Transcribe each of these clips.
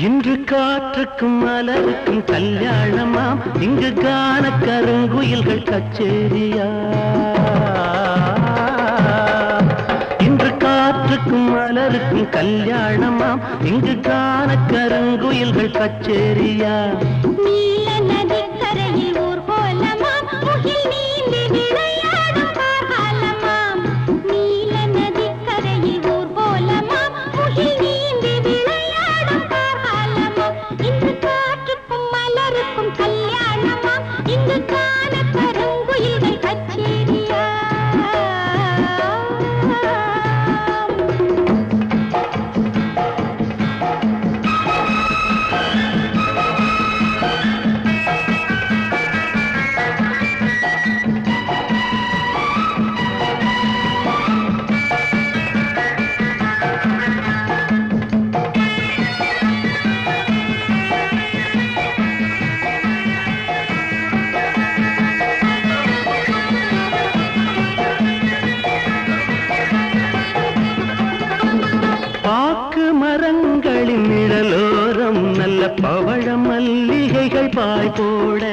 இன்று காற்றுக்கும் மலருக்கும் கல்யாணமாம் இங்கு காண கருங்குயில்கள் கச்சேரியா இன்று காற்றுக்கும் மலருக்கும் கல்யாணமாம் இங்கு காண கருங்குயில்கள் கச்சேரியா நீல நதிக்கரையில் ஊர்கோலமாம் முகில் நீந்தி விளையாடும் கார்காலமாம் நீல நதிக்கரையில் ஊர்கோலமாம் முகில் நீந்தி விளையாடும் கார்காலமாம் இன்று காற்றுக்கும் மலருக்கும் கல்யாணமாம் இங்கு காண கருங்குயில்கள் கச்சேரியா பாக்கு மரங்களின் நிழலோரம் நல்ல பவழ மல்லிகைகள் பாய் போட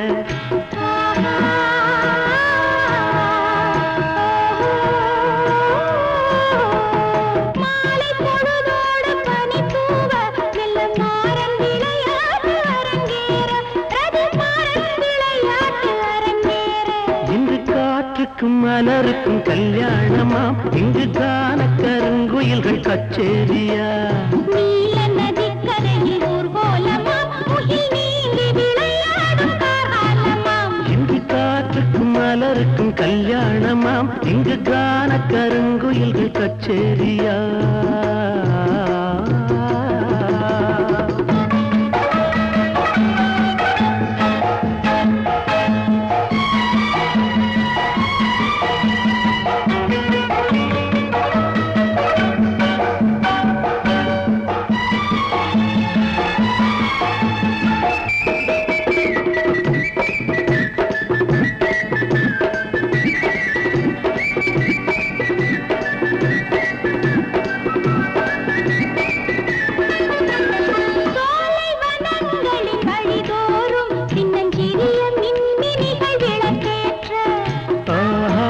மாலை பொழுதோடு பனி தூவ மெல்ல மாறன் விளையாட்டு அரங்கேற ரதி மாறன் விளையாட்டு அரங்கேற இன்று காற்றுக்கும் மலருக்கும் கல்யாணமாம் இங்கு காண கருங்குயில்கள் கச்சேரியா நீல நதிக்கரையில் ஊர்கோலமாம் முகில் நீந்தி விளையாடும் கார்காலமாம் இன்று காற்றுக்கும் மலருக்கும் கல்யாணமாம் இங்கு காண கருங்குயில்கள் கச்சேரியா சோலை வனங்களின் வழிதோறும் சின்னஞ்சிறிய மின்மினிகள் விளக்கேற்ற ஆஹா.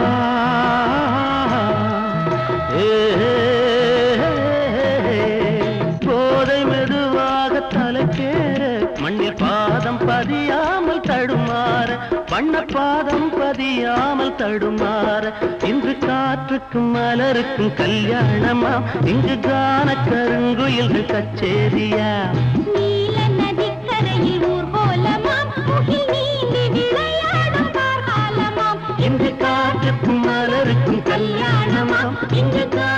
ஏ, போதை மெதுவாக தலைக்கேற மண்ணில் பாதம் பதியாமல் தடுமாற வண்ண பாதம் பதியாமல் தடுமாற இன்று காற்றுக்கும் மலருக்கும் கல்யாணமாம் இங்கு காண கருங்குயில்கள் கச்சேரியா நீல நதிக்கரையில் ஊர்கோலமாம் முகில் நீந்தி விளையாடும் கார்காலமாம் இன்று காற்றுக்கும் மலருக்கும் கல்யாணமாம் இங்கு காண